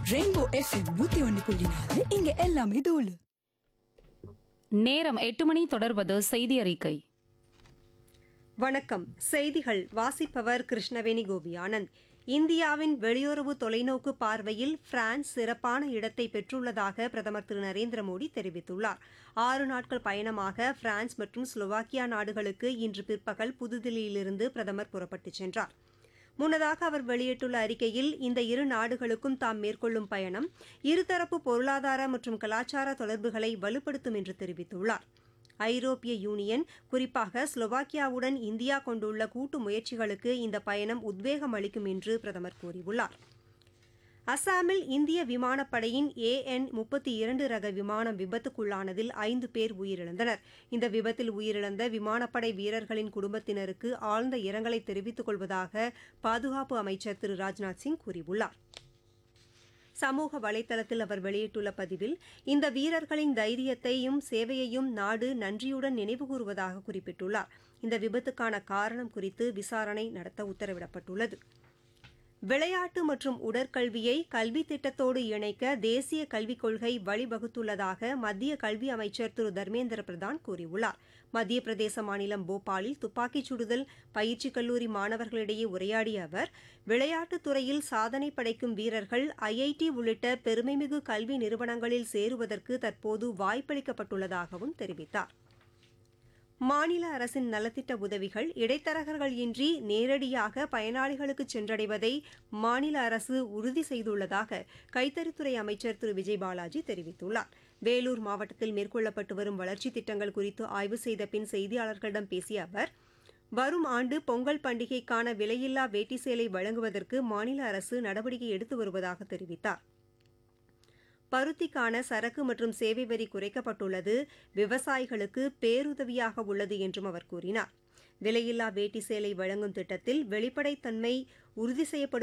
rainbow FM நூத்தி ஒன்னு புள்ளி நாலு இங்க எல்லாமே தூளு நேரம் எட்டு மணி தொடர்வது செய்தி அறிக்கை வணக்கம் செய்திகள் வாசிப்பவர் கிருஷ்ணவேணி கோபி ஆனந்த் இந்தியாவின் வெளியுறவு தொலைநோக்கு பார்வையில் பிரான்ஸ் சிறப்பான இடத்தை பெற்றுள்ளதாக பிரதமர் திரு நரேந்திர மோடி தெரிவித்துள்ளார் ஆறு நாட்கள் பயணமாக பிரான்ஸ் மற்றும் ஸ்லோவாக்கியா நாடுகளுக்கு இன்று பிற்பகல் புதுதில்லியிலிருந்து பிரதமர் புறப்பட்டுச் சென்றார் முன்னதாக அவர் வெளியிட்டுள்ள அறிக்கையில் இந்த இரு நாடுகளுக்கும் தாம் மேற்கொள்ளும் பயணம் இருதரப்பு பொருளாதார மற்றும் கலாச்சார தொடர்புகளை வலுப்படுத்தும் என்று தெரிவித்துள்ளார் ஐரோப்பிய யூனியன் குறிப்பாக ஸ்லோவாக்கியாவுடன் இந்தியா கொண்டுள்ள கூட்டு முயற்சிகளுக்கு இந்த பயணம் உத்வேகம் அளிக்கும் என்று பிரதமர் கூறியுள்ளார் அசாமில் இந்திய விமானப்படையின் ஏஎன் முப்பத்தி இரண்டு ரக விமானம் விபத்துக்குள்ளானதில் ஐந்து பேர் உயிரிழந்தனர் இந்த விபத்தில் உயிரிழந்த விமானப்படை வீரர்களின் குடும்பத்தினருக்கு ஆழ்ந்த இரங்கலை தெரிவித்துக் கொள்வதாக பாதுகாப்பு அமைச்சர் திரு ராஜ்நாத் சிங் கூறியுள்ளார் சமூக வலைதளத்தில் அவர் வெளியிட்டுள்ள பதிவில் இந்த வீரர்களின் தைரியத்தையும் சேவையையும் நாடு நன்றியுடன் நினைவுகூறுவதாக குறிப்பிட்டுள்ளார் இந்த விபத்துக்கான காரணம் குறித்து விசாரணை நடத்த உத்தரவிடப்பட்டுள்ளது விளையாட்டு மற்றும் உடற்கல்வியை கல்வி திட்டத்தோடு இணைக்க தேசிய கல்விக் கொள்கை வழிவகுத்துள்ளதாக மத்திய கல்வி அமைச்சர் திரு தர்மேந்திர பிரதான் கூறியுள்ளார் மத்திய பிரதேச மாநிலம் போபாலில் துப்பாக்கிச் சுடுதல் பயிற்சி கல்லூரி மாணவர்களிடையே உரையாடிய அவர் விளையாட்டுத் துறையில் சாதனை படைக்கும் வீரர்கள் ஐஐடி உள்ளிட்ட பெருமைமிகு கல்வி நிறுவனங்களில் சேருவதற்கு தற்போது வாய்ப்பளிக்கப்பட்டுள்ளதாகவும் தெரிவித்தார் மாநில அரசின் நலத்திட்ட உதவிகள் இடைத்தரகர்கள் இன்றி நேரடியாக பயனாளிகளுக்கு சென்றடைவதை மாநில அரசு உறுதி செய்துள்ளதாக கைத்தறித்துறை அமைச்சர் திரு விஜய் பாலாஜி தெரிவித்துள்ளார் வேலூர் மாவட்டத்தில் மேற்கொள்ளப்பட்டு வரும் வளர்ச்சித் திட்டங்கள் குறித்து ஆய்வு செய்த பின் செய்தியாளர்களிடம் பேசிய அவர் வரும் ஆண்டு பொங்கல் பண்டிகைக்கான விலையில்லா வேட்டி சேலை வழங்குவதற்கு மாநில அரசு நடவடிக்கை எடுத்து வருவதாக தெரிவித்தார் பருத்திக்கான சரக்கு மற்றும் சேவை வரி குறைக்கப்பட்டுள்ளது விவசாயிகளுக்கு பேருதவியாக உள்ளது என்றும் அவர் கூறினார் விலையில்லா வேட்டி சேலை வழங்கும் திட்டத்தில் வெளிப்படைத்தன்மை உறுதி செய்யப்படும்